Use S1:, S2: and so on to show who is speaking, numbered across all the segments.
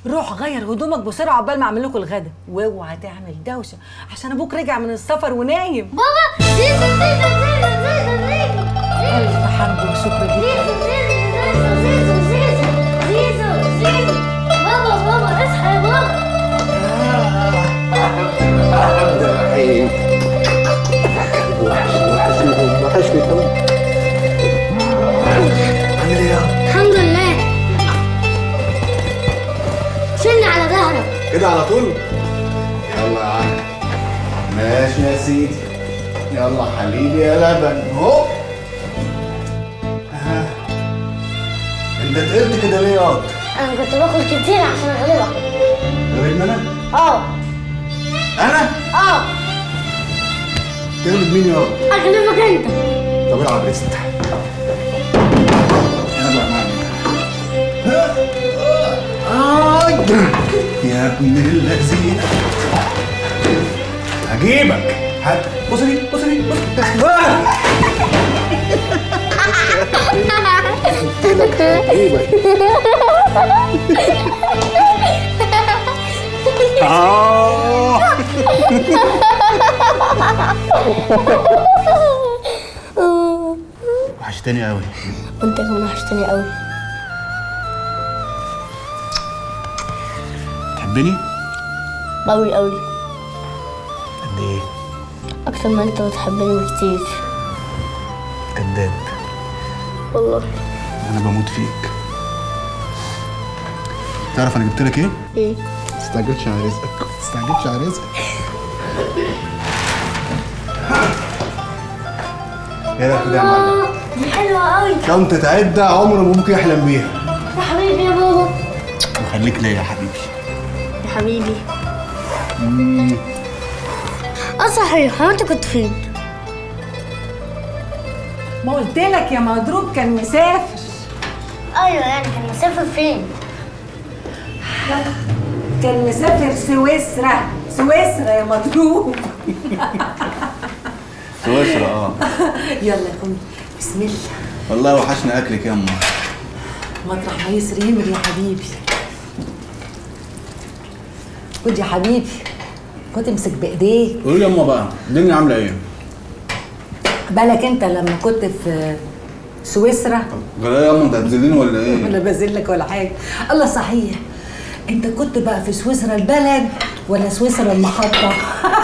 S1: روح غير هدومك بسرعه عقبال ما اعمل لكم الغدا واوعى تعمل دوشه عشان ابوك رجع من السفر ونايم
S2: بابا زيزو زيزو زيزو زيزو زيزو
S1: الف حمد وشكر ليك
S2: زيزو زيزو زيزو زيزو زيزو بابا بابا اصحى يا بابا
S3: عبد الرحيم وحشني وحشني وحشني قوي عامل ايه يا
S2: الحمد لله شلني على ظهرك
S3: كده على طول يلا يا عم ماشي يا سيدي يلا حبيبي يا لبن هو ها. انت تقلت كده ليه يا قط؟
S2: انا كنت باكل كتير عشان اغلبك
S3: غير انا؟
S2: اه
S3: انا؟
S2: اه
S3: تغلب مين يا قط؟
S2: اغلبك انت
S3: طب العب ريست يلا يا معلم آي. يا ابن اللذين هجيبك هات بص دي بص دي بص آه. قلت لك هجيبك آه. وحشتني قوي
S2: وانت كمان وحشتني قوي
S3: تحبني؟
S2: قوي قوي
S3: قد ايه؟
S2: اكتر ما انت بتحبني بكتير
S3: كداب
S2: والله
S3: انا بموت فيك تعرف انا جبت لك ايه؟
S2: ايه
S3: ما تستعجلش على رزقك ما تستعجلش على رزقك ايه رايك كده يا معلم؟
S2: دي حلوه قوي
S3: شنطة عدة عمر ما ابوك يحلم بيها
S2: يا حبيبي يا بابا
S3: وخليك ليا يا حبيبي
S2: يا حبيبي اه صحيح هو انت كنت فين؟
S1: ما قلت لك يا مضروب كان مسافر
S2: ايوه يعني كان مسافر فين؟
S1: كان مسافر سويسرا سويسرا يا مضروب
S3: سويسرا اه
S1: يلا يا اخوي بسم الله
S3: والله وحشني اكلك يا امه
S1: مطرح ما يسري يمر يا حبيبي خد يا حبيبي خد امسك بايديك
S3: قولي لي يا امه بقى الدنيا عامله ايه؟
S1: بالك انت لما كنت في سويسرا
S3: قال يا امه انت هتذليني ولا ايه؟
S1: ولا بذلك ولا حاجه الله صحيح انت كنت بقى في سويسرا البلد ولا سويسرا المحطه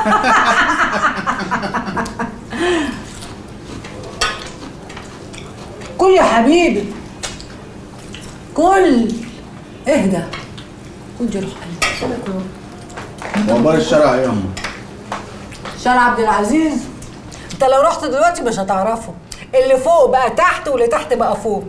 S1: كل يا حبيبي كل اهدى كل جروح قلبي
S3: واخبار الشارع ايه يا امه؟
S1: شارع عبد العزيز انت لو رحت دلوقتي مش هتعرفه اللي فوق بقى تحت واللي تحت بقى فوق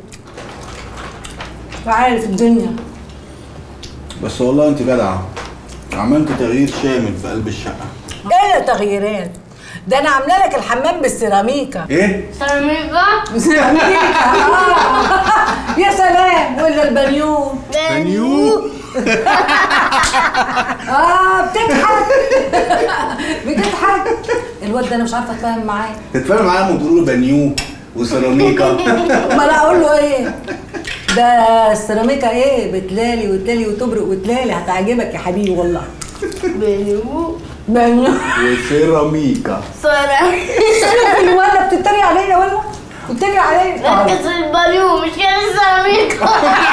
S1: عارف الدنيا
S3: بس والله انت جدعه عملت تغيير شامل في قلب الشقه
S1: ايه تغييرات ده انا عامله لك الحمام بالسيراميكا
S3: ايه؟
S2: سيراميكا
S1: سيراميكا آه. يا سلام ولا البنيو
S3: بنيو
S1: اه بتضحك بتضحك الواد ده انا مش عارفه اتفاهم معاه
S3: تتفاهم معايا لما تقولوا له بنيو وسيراميكا
S1: امال اقول له ايه ده السيراميكا ايه بتلالي وتلالي وتبرق وتلالي هتعجبك يا حبيبي والله
S2: بنيو
S1: بنيو
S3: وسيراميكا
S2: سيراميكا
S1: الولد بتتريق عليا ولا بتتريق عليا
S2: ركز في البنيو مش كده السيراميكا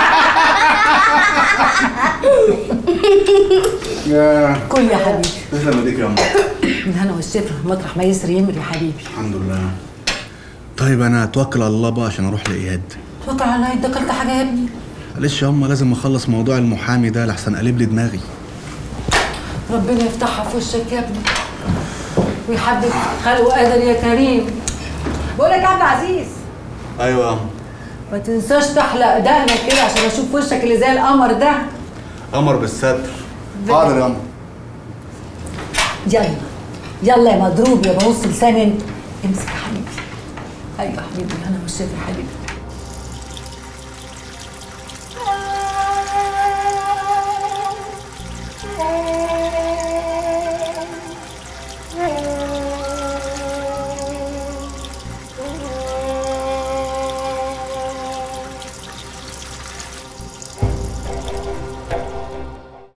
S3: يا
S1: كل يا حبيبي
S3: تسلم ايديك يا امه
S1: الهنا والشفا مطرح ما يسري يمر يا حبيبي
S3: الحمد لله طيب انا اتوكل على الله بقى عشان اروح لاياد
S1: توكل على الله انت اكلت حاجه يا ابني
S3: معلش يا امه لازم اخلص موضوع المحامي ده لحسن قلب لي دماغي
S1: ربنا يفتحها في وشك يا ابني ويحدد خلقه قادر يا كريم بقول لك يا عبد العزيز
S3: ايوه يا أمه.
S1: ما تنساش تحلق دقنك كده عشان اشوف وشك اللي زي القمر ده
S3: قمر بالستر حاضر يا امه
S1: يلا يلا يا مضروب يا بنص لسان انت امسك يا حبيبي ايوه يا حبيبي انا والشفا يا حبيبي